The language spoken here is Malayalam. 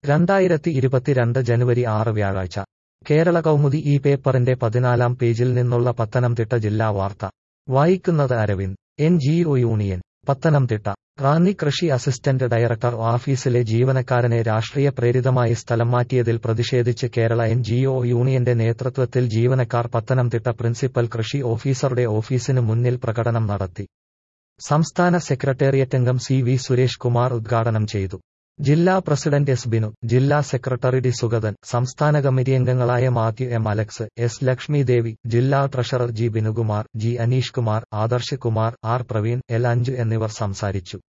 രണ്ടായിരത്തി ഇരുപത്തിരണ്ട് ജനുവരി ആറ് വ്യാഴാഴ്ച കേരള കൗമുദി ഈ പേപ്പറിന്റെ പതിനാലാം പേജിൽ നിന്നുള്ള പത്തനംതിട്ട ജില്ലാ വാർത്ത വായിക്കുന്നത് Aravind N G O union Pathanamthitta Ranni കൃഷി അസിസ്റ്റന്റ് ഡയറക്ടർ ഓഫീസിലെ ജീവനക്കാരനെ രാഷ്ട്രീയ പ്രേരിതമായി സ്ഥലം മാറ്റിയതിൽ പ്രതിഷേധിച്ച് കേരള എൻ ജി ഒ യൂണിയന്റെ നേതൃത്വത്തിൽ ജീവനക്കാർ പത്തനംതിട്ട പ്രിൻസിപ്പൽ കൃഷി ഓഫീസറുടെ ഓഫീസിന് മുന്നിൽ പ്രകടനം നടത്തി സംസ്ഥാന സെക്രട്ടേറിയറ്റ് അംഗം സി വി സുരേഷ് കുമാർ ഉദ്ഘാടനം ചെയ്തു ജില്ലാ പ്രസിഡന്റ് എസ് ബിനു ജില്ലാ സെക്രട്ടറി ഡി സുഗതൻ സംസ്ഥാന കമ്മിറ്റി അംഗങ്ങളായ മാത്യു എം അലക്സ് എസ് ലക്ഷ്മി ദേവി ജില്ലാ treasurer G Binukumar G Aneesh Kumar Adarsh Kumar R Praveen L Anju എന്നിവർ സംസാരിച്ചു